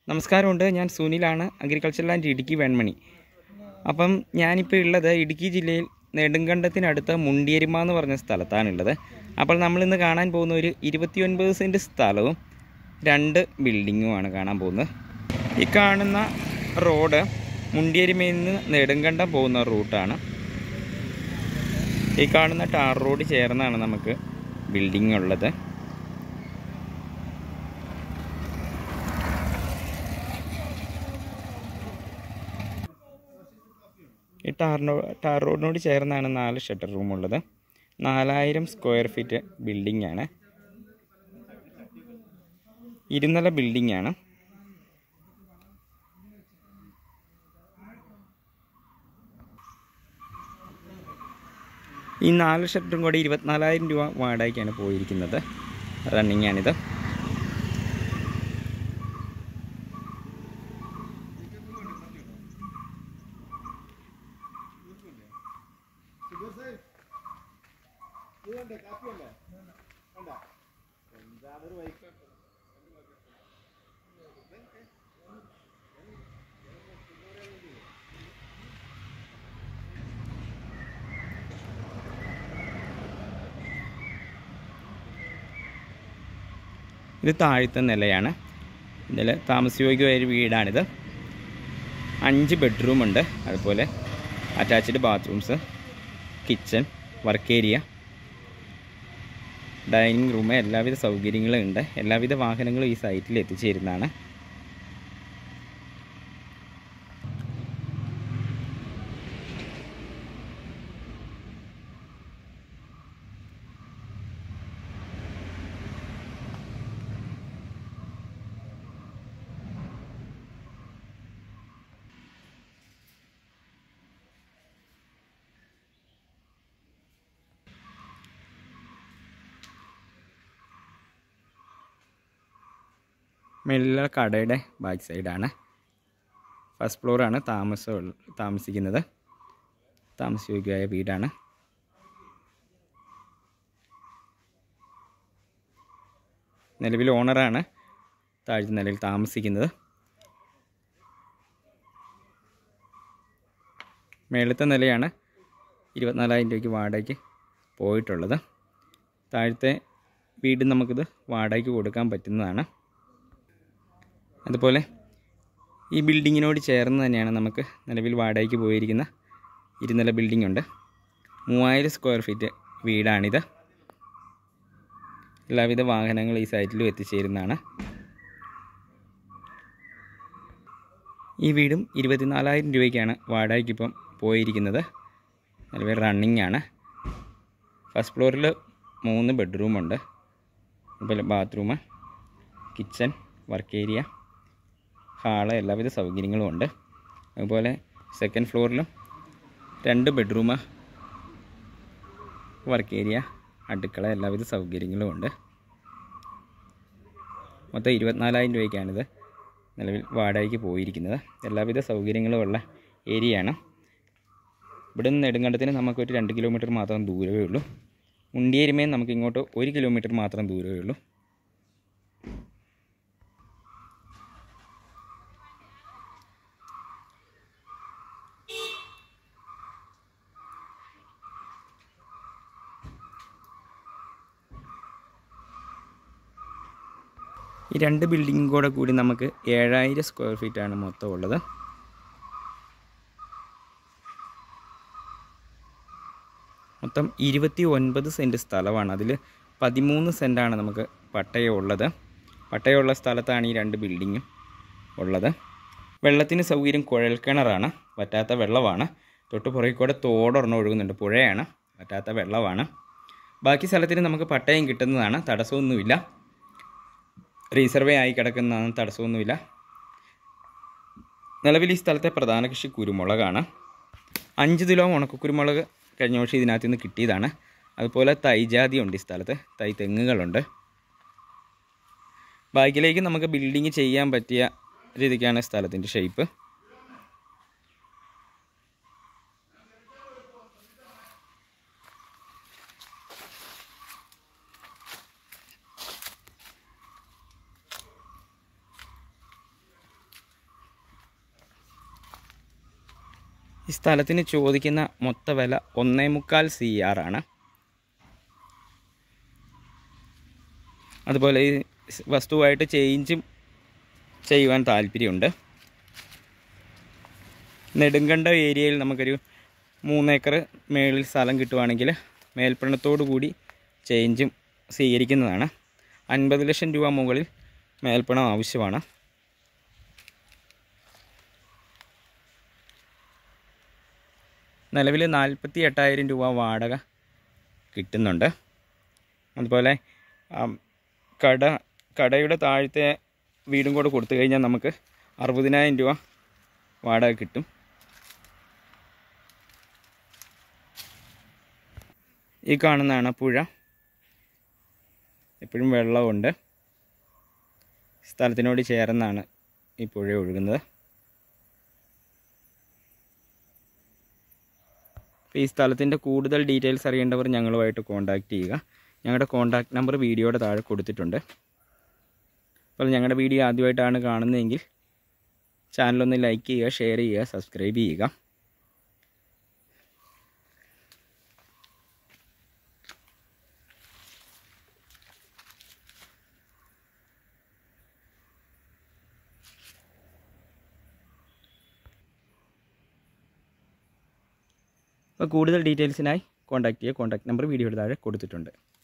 നമസ്കാരമുണ്ട് ഞാൻ സുനിലാണ് അഗ്രികൾച്ചർ ലാൻഡ് ഇടുക്കി വെൺമണി അപ്പം ഞാനിപ്പോൾ ഉള്ളത് ഇടുക്കി ജില്ലയിൽ നെടുങ്കണ്ടത്തിനടുത്ത് മുണ്ടിയരിമ എന്ന് പറഞ്ഞ സ്ഥലത്താണുള്ളത് അപ്പോൾ നമ്മളിന്ന് കാണാൻ പോകുന്ന ഒരു ഇരുപത്തിയൊൻപത് സെൻറ്റ് സ്ഥലവും രണ്ട് ബിൽഡിങ്ങുമാണ് കാണാൻ പോകുന്നത് ഈ കാണുന്ന റോഡ് മുണ്ടിയരിമയിൽ നിന്ന് നെടുങ്കണ്ടം പോകുന്ന റൂട്ടാണ് ഈ കാണുന്ന ടാർ റോഡ് ചേർന്നാണ് നമുക്ക് ബിൽഡിംഗ് ഉള്ളത് ഈ ടാറിനോ ടാർ റോഡിനോട് ചേർന്നാണ് നാല് ഷട്ടർ റൂം ഉള്ളത് നാലായിരം സ്ക്വയർ ഫീറ്റ് ബിൽഡിംഗ് ആണ് ഇരുനില ബിൽഡിംഗ് ആണ് ഈ നാല് ഷട്ടറും കൂടി ഇരുപത്തിനാലായിരം രൂപ വാടകയ്ക്കാണ് പോയിരിക്കുന്നത് റണ്ണിങ് ആണിത് ഇത് താഴത്തെ നിലയാണ് ഇതിൽ താമസയോഗ്യമായ ഒരു വീടാണിത് അഞ്ച് ബെഡ്റൂം ഉണ്ട് അതുപോലെ attached bathrooms kitchen work area dining room എല്ലാവിധ സൗകര്യങ്ങളും ഉണ്ട് എല്ലാവിധ വാഹനങ്ങളും ഈ സൈറ്റിൽ എത്തിച്ചേരുന്നതാണ് മേളിലുള്ള കടയുടെ ബാക്ക് സൈഡാണ് ഫസ്റ്റ് ഫ്ലോറാണ് താമസം താമസിക്കുന്നത് താമസയോഗ്യമായ വീടാണ് നിലവിൽ ഓണറാണ് താഴ്ന്ന നിലയിൽ താമസിക്കുന്നത് മേളത്തെ നിലയാണ് ഇരുപത്തിനാലായിരം രൂപയ്ക്ക് വാടകയ്ക്ക് പോയിട്ടുള്ളത് താഴത്തെ വീട് നമുക്കിത് വാടകയ്ക്ക് കൊടുക്കാൻ പറ്റുന്നതാണ് അതുപോലെ ഈ ബിൽഡിങ്ങിനോട് ചേർന്ന് തന്നെയാണ് നമുക്ക് നിലവിൽ വാടകയ്ക്ക് പോയിരിക്കുന്ന ഇരുനില ബിൽഡിംഗ് ഉണ്ട് മൂവായിരം സ്ക്വയർ ഫീറ്റ് വീടാണിത് എല്ലാവിധ വാഹനങ്ങളും ഈ സൈറ്റിലും എത്തിച്ചേരുന്നതാണ് ഈ വീടും ഇരുപത്തിനാലായിരം രൂപയ്ക്കാണ് വാടകയ്ക്ക് ഇപ്പം പോയിരിക്കുന്നത് നിലവിൽ റണ്ണിങ് ആണ് ഫസ്റ്റ് ഫ്ലോറിൽ മൂന്ന് ബെഡ്റൂമുണ്ട് അതുപോലെ bathroom kitchen work area hall എല്ലാവിധ സൗകര്യങ്ങളും ഉണ്ട് അതുപോലെ സെക്കൻഡ് ഫ്ലോറിലും രണ്ട് ബെഡ്റൂം വർക്ക് ഏരിയ അടുക്കള എല്ലാവിധ സൗകര്യങ്ങളും ഉണ്ട് മൊത്തം ഇരുപത്തിനാലായിരം രൂപയ്ക്കാണിത് നിലവിൽ വാടകയ്ക്ക് പോയിരിക്കുന്നത് എല്ലാവിധ സൗകര്യങ്ങളും ഉള്ള ഏരിയയാണ് ഇവിടെ നിന്ന് നെടുങ്കണ്ടത്തിന് നമുക്കൊരു രണ്ട് കിലോമീറ്റർ മാത്രം ദൂരമേ ഉള്ളൂ മുണ്ടിയേരിമേ നമുക്ക് ഇങ്ങോട്ട് ഒരു കിലോമീറ്റർ മാത്രം ദൂരമേ ഉള്ളൂ ഈ രണ്ട് ബിൽഡിങ്ങും കൂടെ കൂടി നമുക്ക് ഏഴായിരം സ്ക്വയർ ഫീറ്റാണ് മൊത്തം ഉള്ളത് മൊത്തം ഇരുപത്തി ഒൻപത് സെൻറ്റ് സ്ഥലമാണ് അതിൽ പതിമൂന്ന് സെൻറ്റാണ് നമുക്ക് പട്ടയമുള്ളത് പട്ടയമുള്ള സ്ഥലത്താണ് ഈ രണ്ട് ബിൽഡിങ്ങും ഉള്ളത് വെള്ളത്തിന് സൗകര്യം കുഴൽക്കിണറാണ് വറ്റാത്ത വെള്ളമാണ് തൊട്ട് പുറകെ കൂടെ തോടൊരെണ്ണം ഒഴുകുന്നുണ്ട് പുഴയാണ് വറ്റാത്ത വെള്ളമാണ് ബാക്കി സ്ഥലത്തിന് നമുക്ക് പട്ടയം കിട്ടുന്നതാണ് തടസ്സമൊന്നുമില്ല റീസർവേ ആയി കിടക്കുന്നതാണ് തടസ്സമൊന്നുമില്ല നിലവിൽ ഈ സ്ഥലത്തെ പ്രധാന കൃഷി കുരുമുളകാണ് അഞ്ച് കിലോ ഉണക്കക്കുരുമുളക് കഴിഞ്ഞ വർഷം ഇതിനകത്ത് നിന്ന് കിട്ടിയതാണ് അതുപോലെ തൈജാതി ഉണ്ട് ഈ സ്ഥലത്ത് തൈ തെങ്ങുകളുണ്ട് ബാക്കിലേക്ക് നമുക്ക് ബിൽഡിങ് ചെയ്യാൻ പറ്റിയ രീതിക്കാണ് സ്ഥലത്തിൻ്റെ ഷേപ്പ് ഈ സ്ഥലത്തിന് ചോദിക്കുന്ന മൊത്ത വില ഒന്നേ മുക്കാൽ സി ആർ ആണ് അതുപോലെ ഈ സ് വസ്തുവായിട്ട് ചേഞ്ചും ചെയ്യുവാൻ താല്പര്യമുണ്ട് നെടുങ്കണ്ടം ഏരിയയിൽ നമുക്കൊരു മൂന്നേക്കർ മേളിൽ സ്ഥലം കിട്ടുവാണെങ്കിൽ മേൽപ്പണത്തോടു കൂടി ചേഞ്ചും സ്വീകരിക്കുന്നതാണ് അൻപത് ലക്ഷം രൂപ മുകളിൽ മേൽപ്പണം ആവശ്യമാണ് നിലവിൽ നാൽപ്പത്തി എട്ടായിരം രൂപ വാടക കിട്ടുന്നുണ്ട് അതുപോലെ ആം, കട കടയുടെ താഴത്തെ വീടും കൂടെ കൊടുത്തു കഴിഞ്ഞാൽ നമുക്ക് അറുപതിനായിരം രൂപ വാടക കിട്ടും ഈ കാണുന്നതാണ് പുഴ എപ്പോഴും വെള്ളമുണ്ട് സ്ഥലത്തിനോട് ചേർന്നാണ് ഈ പുഴ ഒഴുകുന്നത് അപ്പോൾ ഈ സ്ഥലത്തിൻ്റെ കൂടുതൽ ഡീറ്റെയിൽസ് അറിയേണ്ടവർ ഞങ്ങളുമായിട്ട് കോൺടാക്റ്റ് ചെയ്യുക ഞങ്ങളുടെ കോൺടാക്റ്റ് നമ്പർ വീഡിയോയുടെ താഴെ കൊടുത്തിട്ടുണ്ട് അപ്പോൾ ഞങ്ങളുടെ വീഡിയോ ആദ്യമായിട്ടാണ് കാണുന്നതെങ്കിൽ ചാനലൊന്ന് ലൈക്ക് ചെയ്യുക ഷെയർ ചെയ്യുക സബ്സ്ക്രൈബ് ചെയ്യുക അപ്പോൾ കൂടുതൽ ഡീറ്റെയിൽസിനായി കോൺടാക്റ്റ് ചെയ്യുക കോൺടാക്ട് നമ്പർ വീഡിയോയുടെ താഴെ കൊടുത്തിട്ടുണ്ട്